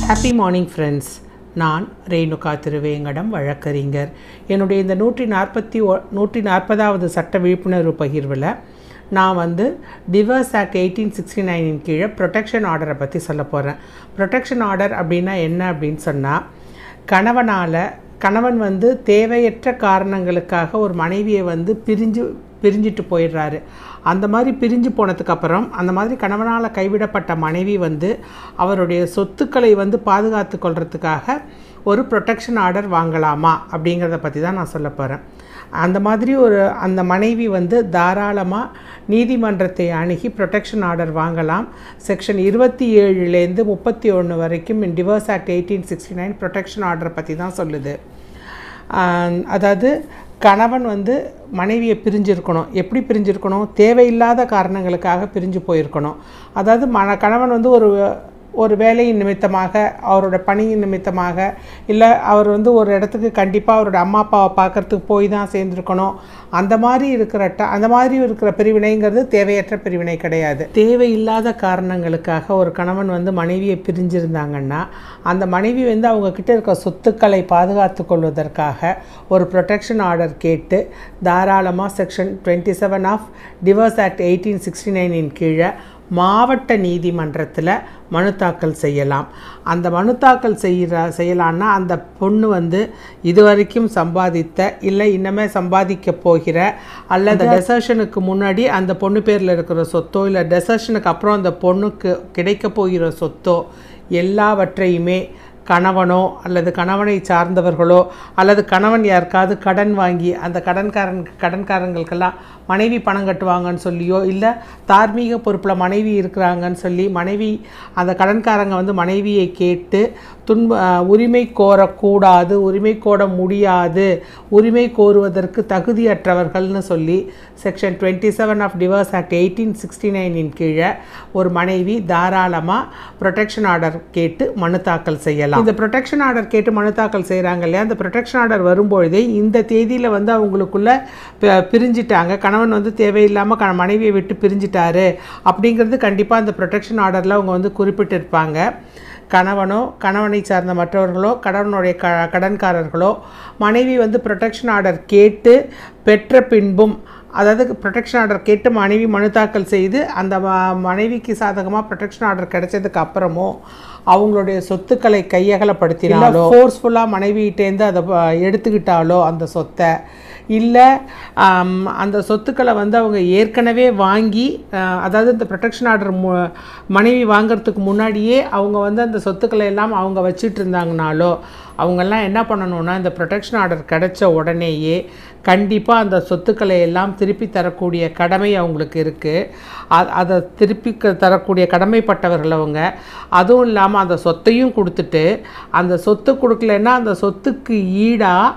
happy morning friends நான் ரேணுகா திருவேங்கடம் வழக்கறிஞர் என்னுடைய இந்த நூற்றி நாற்பத்தி ஒ நூற்றி நாற்பதாவது சட்ட விழிப்புணர்வு பகிர்வில் நான் வந்து டிவர்ஸ் ஆக்ட் எயிட்டீன் சிக்ஸ்டி நைனின் கீழே ப்ரொடெக்ஷன் ஆர்டரை பற்றி சொல்ல போகிறேன் ப்ரொடெக்ஷன் ஆர்டர் அப்படின்னா என்ன அப்படின்னு சொன்னால் கணவனால் கணவன் வந்து தேவையற்ற காரணங்களுக்காக ஒரு மனைவியை வந்து பிரிஞ்சு பிரிஞ்சிட்டு போயிடுறாரு அந்த மாதிரி பிரிஞ்சு போனதுக்கப்புறம் அந்த மாதிரி கணவனால் கைவிடப்பட்ட மனைவி வந்து அவருடைய சொத்துக்களை வந்து பாதுகாத்து கொள்றதுக்காக ஒரு ப்ரொடெக்ஷன் ஆர்டர் வாங்கலாமா அப்படிங்கிறத பற்றி தான் நான் சொல்ல போகிறேன் அந்த மாதிரி ஒரு அந்த மனைவி வந்து தாராளமாக நீதிமன்றத்தை அணுகி ப்ரொடெக்ஷன் ஆர்டர் வாங்கலாம் செக்ஷன் இருபத்தி ஏழுலேருந்து முப்பத்தி ஒன்று வரைக்கும் divorce act eighteen sixty nine protection order பற்றி தான் சொல்லுது ஆஹ் அதாவது கணவன் வந்து மனைவியை பிரிஞ்சிருக்கணும் எப்படி பிரிஞ்சிருக்கணும் தேவையில்லாத காரணங்களுக்காக பிரிஞ்சு போயிருக்கணும் அதாவது மன கணவன் வந்து ஒரு ஒரு வேலையின் நிமித்தமாக அவரோட பணியின் நிமித்தமாக இல்லை அவர் வந்து ஒரு இடத்துக்கு கண்டிப்பாக அவரோட அம்மா அப்பாவை பார்க்கறதுக்கு போய் தான் சேர்ந்துருக்கணும் அந்த மாதிரி இருக்கிற ட அந்த மாதிரி இருக்கிற பிரிவினைங்கிறது தேவையற்ற பிரிவினை கிடையாது தேவையில்லாத காரணங்களுக்காக ஒரு கணவன் வந்து மனைவியை பிரிஞ்சிருந்தாங்கன்னா அந்த மனைவி வந்து அவங்க கிட்ட இருக்க சொத்துக்களை பாதுகாத்து கொள்வதற்காக ஒரு ப்ரொடெக்ஷன் ஆர்டர் கேட்டு தாராளமாக section twenty seven of divorce act eighteen sixty நைனின் கீழே மாவட்ட நீதிமன்றத்தில் மனு தாக்கல் செய்யலாம் அந்த மனு தாக்கல் செய்கிற செய்யலான்னா அந்த பொண்ணு வந்து இதுவரைக்கும் சம்பாதித்த இல்லை இன்னமே சம்பாதிக்க போகிற அல்லது டெசர்ஷனுக்கு முன்னாடி அந்த பொண்ணு பேரில் இருக்கிற சொத்தோ இல்லை டெசர்ஷனுக்கு அப்புறம் அந்த பொண்ணுக்கு கிடைக்க போகிற சொத்தோ எல்லாவற்றையுமே கணவனோ அல்லது கணவனை சார்ந்தவர்களோ அல்லது கணவன் யாருக்காவது கடன் வாங்கி அந்த கடன்காரன் கடன்காரங்களுக்கெல்லாம் மனைவி பணம் கட்டுவாங்கன்னு சொல்லியோ இல்லை தார்மீக பொறுப்பில் மனைவி இருக்கிறாங்கன்னு சொல்லி மனைவி அந்த கடன்காரங்க வந்து மனைவியை கேட்டு துன்ப உரிமை கோரக்கூடாது உரிமை கோர முடியாது உரிமை கோருவதற்கு தகுதியற்றவர்கள்னு சொல்லி section twenty seven of divorce act eighteen sixty நைனின் கீழே ஒரு மனைவி தாராளமாக ப்ரொடெக்ஷன் ஆர்டர் கேட்டு மனு தாக்கல் செய்யலாம் இந்த ப்ரொடெக்ஷன் ஆர்டர் கேட்டு மனு தாக்கல் செய்கிறாங்க இல்லையா அந்த ப்ரொடெக்ஷன் ஆர்டர் வரும்பொழுதே இந்த தேதியில் வந்து அவங்களுக்குள்ள ப- பிரிஞ்சிட்டாங்க கணவன் வந்து தேவையில்லாமல் க மனைவியை விட்டு பிரிஞ்சிட்டாரு அப்படிங்கிறது கண்டிப்பாக அந்த ப்ரொடெக்ஷன் ஆர்டரில் அவங்க வந்து குறிப்பிட்டிருப்பாங்க கணவனோ கணவனை சார்ந்த மற்றவர்களோ கணவனுடைய க கடன்காரர்களோ மனைவி வந்து ப்ரொடெக்ஷன் ஆர்டர் கேட்டு பெற்ற பின்பும் அதாவது ப்ரொடெக்ஷன் ஆர்டர் கேட்டு மனைவி மனு தாக்கல் செய்து அந்த ம- மனைவிக்கு சாதகமாக ப்ரொடெக்ஷன் ஆர்டர் கிடைச்சதுக்கு அப்புறமோ அவங்களுடைய சொத்துக்களை கையகலப்படுத்தினாலோ ஃபோர்ஸ்ஃபுல்லாக மனைவிகிட்டேருந்து அதை ப- எடுத்துக்கிட்டாலோ அந்த சொத்தை இல்லை அந்த சொத்துக்களை வந்து அவங்க ஏற்கனவே வாங்கி ஆஹ், அதாவது இந்த ப்ரொடெக்ஷன் ஆர்டர் மு மனைவி வாங்குறதுக்கு முன்னாடியே அவங்க வந்து அந்த சொத்துக்களை எல்லாம் அவங்க வச்சிட்டு இருந்தாங்கனாலோ அவங்கெல்லாம் என்ன பண்ணணும்னா இந்த ப்ரொடெக்ஷன் ஆர்டர் கிடைச்ச உடனேயே கண்டிப்பாக அந்த சொத்துக்களை எல்லாம் திருப்பி தரக்கூடிய கடமை அவங்களுக்கு இருக்குது அதை திருப்பி க- தரக்கூடிய கடமைப்பட்டவர்கள் அவங்க அதுவும் இல்லாமல் அந்த சொத்தையும் கொடுத்துட்டு அந்த சொத்து கொடுக்கலன்னா அந்த சொத்துக்கு ஈடாக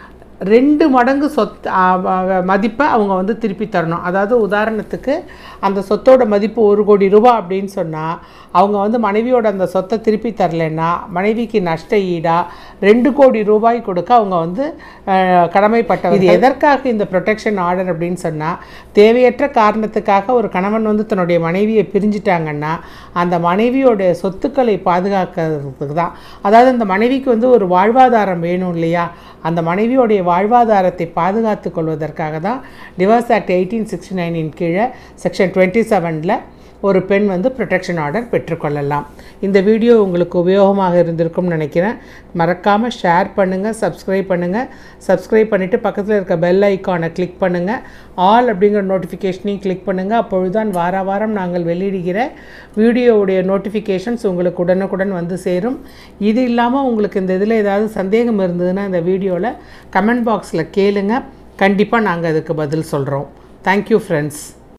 ரெண்டு மடங்கு சொத் ஆ, வ- மதிப்பை அவங்க வந்து திருப்பி தரணும் அதாவது உதாரணத்துக்கு அந்த சொத்தோட மதிப்பு ஒரு கோடி ரூபாய் அப்படின்னு சொன்னால் அவங்க வந்து மனைவியோட அந்த சொத்தை திருப்பி தரலைன்னா மனைவிக்கு நஷ்ட ஈடாக ரெண்டு கோடி ரூபாய் கொடுக்க அவங்க வந்து அஹ், கடமைப்பட்டவர் இது எதற்காக இந்த ப்ரொடெக்ஷன் ஆர்டர் அப்படின்னு சொன்னால் தேவையற்ற காரணத்துக்காக ஒரு கணவன் வந்து தன்னுடைய மனைவியை பிரிஞ்சிட்டாங்கன்னா அந்த மனைவியோட சொத்துக்களை பாதுகாக்கிறதுக்கு தான் அதாவது அந்த மனைவிக்கு வந்து ஒரு வாழ்வாதாரம் வேணும் இல்லையா அந்த மனைவியோடைய வாழ்வாதாரத்தை பாதுகாத்து கொள்வதற்காக தான் டிவோர்ஸ் ஆக்ட் எயிட்டீன் சிக்ஸ்டி நைனின் கீழே செக்ஷன் டுவெண்ட்டி செவனில் ஒரு பெண் வந்து ப்ரொடெக்ஷன் ஆர்டர் பெற்றுக்கொள்ளலாம் இந்த வீடியோ உங்களுக்கு உபயோகமாக இருந்திருக்கும்னு நினைக்கிறேன் மறக்காமல் ஷேர் பண்ணுங்கள் சப்ஸ்கிரைப் பண்ணுங்கள் சப்ஸ்கிரைப் பண்ணிவிட்டு பக்கத்தில் இருக்க பெல் ஐக்கானை கிளிக் பண்ணுங்கள் ஆல் அப்படிங்கிற நோட்டிஃபிகேஷனையும் கிளிக் பண்ணுங்கள் அப்பொழுதுதான் வார வாரம் நாங்கள் வெளியிடுகிற வீடியோவுடைய நோட்டிஃபிகேஷன்ஸ் உங்களுக்கு உடனுக்குடன் வந்து சேரும் இது இல்லாமல் உங்களுக்கு இந்த இதில் ஏதாவது சந்தேகம் இருந்ததுன்னா இந்த வீடியோவில் கமெண்ட் பாக்ஸில் கேளுங்க கண்டிப்பாக நாங்கள் அதுக்கு பதில் சொல்கிறோம் தேங்க்யூ ஃப்ரெண்ட்ஸ்